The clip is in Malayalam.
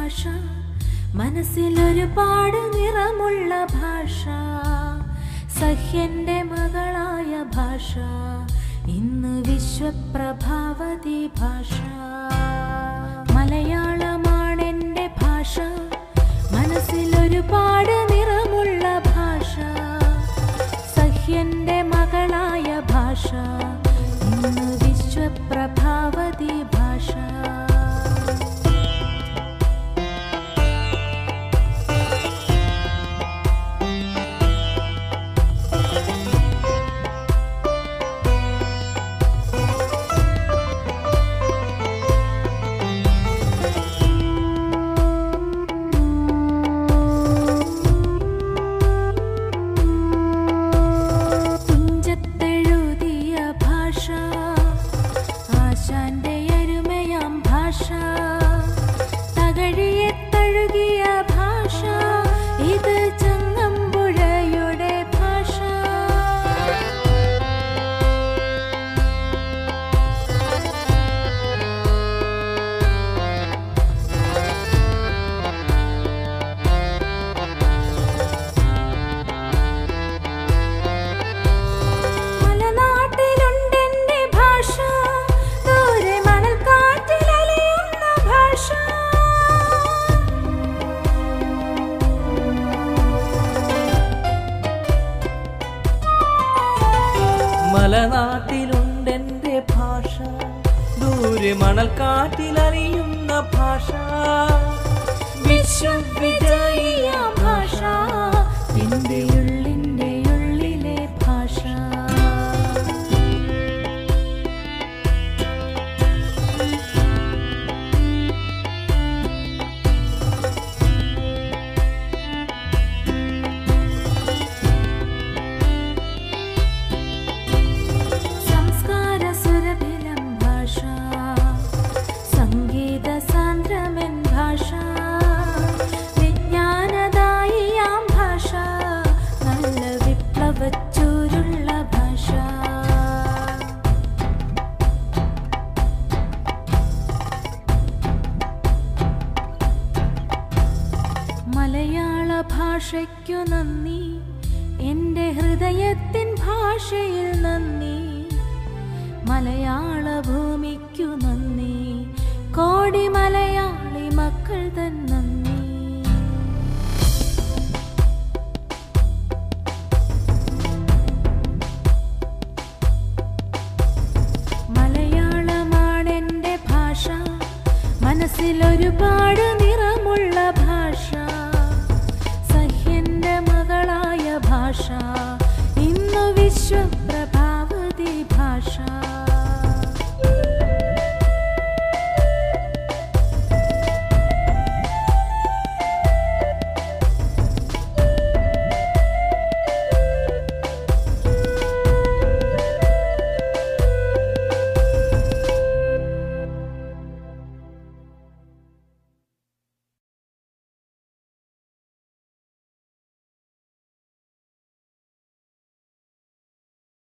ഭാഷ മനസ്സിൽ ഒരുപാട് നിറമുള്ള ഭാഷ സഹ്യന്റെ മകളായ ഭാഷ ഇന്ന് വിശ്വപ്രഭാവതി ഭാഷ മലയാളമാണെന്റെ ഭാഷ മനസ്സിൽ ഒരുപാട് നിറമുള്ള ഭാഷ സഹ്യന്റെ മകളായ ഭാഷ ഇന്ന് വിശ്വപ്രഭാവതി ഭാഷ തുഞ്ചത്തെഴുതിയ ഭാഷ ആശാന്റെ അരുമയാം ഭാഷ തകഴിയെ തഴുകിയ ഭാഷ ഇത് ചങ്ങമ്പുഴയുടെ ഭാഷ മലനാട്ടിലുണ്ടെന്റെ ഭാഷ ദൂരെ മണൽക്കാറ്റിലലിയുന്ന ഭാഷ മലനാട്ടിലുണ്ടെന്റെ ഭാഷ ദൂരെ മണൽക്കാറ്റിലറിയുന്ന ഭാഷ വിശ്വവിജയ ഭാഷ എന്റെ ഉള്ളിന്റെ ഉള്ളിലെ ഭാഷ സംസ്കാര സുരഭിലം ഭാഷ സംഗീത സാന്ദ്രമൻ ഭാഷ വിജ്ഞാനദായിയാം ഭാഷ നല്ല വിപ്ലവച്ചൂരുള്ള ഭാഷ മലയാള ഭാഷയ്ക്കു നന്ദി എൻ്റെ ഹൃദയത്തിൻ ഭാഷയിൽ നന്ദി മലയാള ഭൂമിക്കു നന്ദി കോടി മലയാളി മക്കൾ തൻ നന്ദി മലയാളമാണെന്റെ ഭാഷ മനസ്സിൽ ഒരുപാട് നിറമുള്ള ഭാഷ സഹ്യന്റെ മകളായ ഭാഷ